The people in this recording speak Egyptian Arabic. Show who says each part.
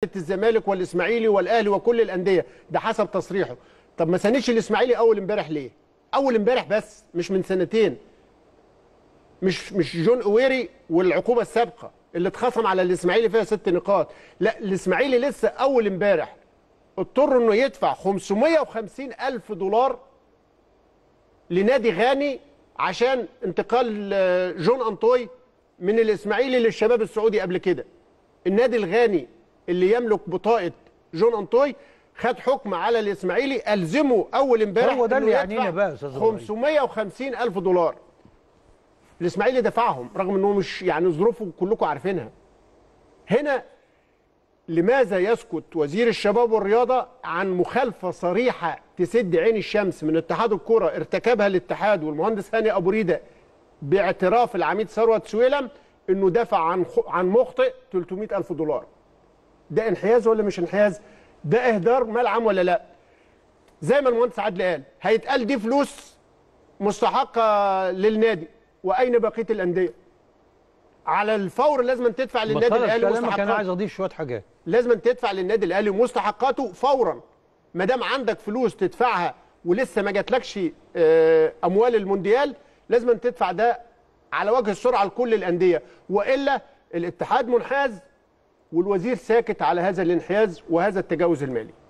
Speaker 1: الزمالك والاسماعيلي والاهلي وكل الانديه ده حسب تصريحه طب ما ساندش الاسماعيلي اول امبارح ليه اول امبارح بس مش من سنتين مش مش جون اويري والعقوبه السابقه اللي اتخصم على الاسماعيلي فيها ست نقاط لا الاسماعيلي لسه اول امبارح اضطر انه يدفع 550 الف دولار لنادي غاني عشان انتقال آه، جون انطوي من الاسماعيلي للشباب السعودي قبل كده النادي الغاني اللي يملك بطاقه جون انطوي خد حكم على الاسماعيلي الزمه اول امبارح
Speaker 2: هو ده
Speaker 1: إنه
Speaker 2: اللي
Speaker 1: يدفع
Speaker 2: يعنينا بقى يا أستاذ إبراهيم.
Speaker 1: 550 الف دولار الاسماعيلي دفعهم رغم انه مش يعني ظروفه كلكم عارفينها هنا لماذا يسكت وزير الشباب والرياضه عن مخالفه صريحه تسد عين الشمس من اتحاد الكره ارتكبها الاتحاد والمهندس هاني ابو ريده باعتراف العميد ثروت سويلم انه دفع عن خ- عن مخطئ 300 الف دولار ده انحياز ولا مش انحياز ده اهدار مال عام ولا لا زي ما المهندس عادل قال هيتقال دي فلوس مستحقه للنادي واين بقيه الانديه على الفور لازم تدفع للنادي
Speaker 2: بطلت
Speaker 1: الاهلي
Speaker 2: كلامك انا
Speaker 1: مستحقاته
Speaker 2: عايز اضيف شويه حاجات
Speaker 1: لازم تدفع للنادي الاهلي مستحقاته فورا ما دام عندك فلوس تدفعها ولسه ما جاتلكش آه، اموال المونديال لازم تدفع ده على وجه السرعه لكل الانديه والا الاتحاد منحاز والوزير ساكت على هذا الانحياز وهذا التجاوز المالي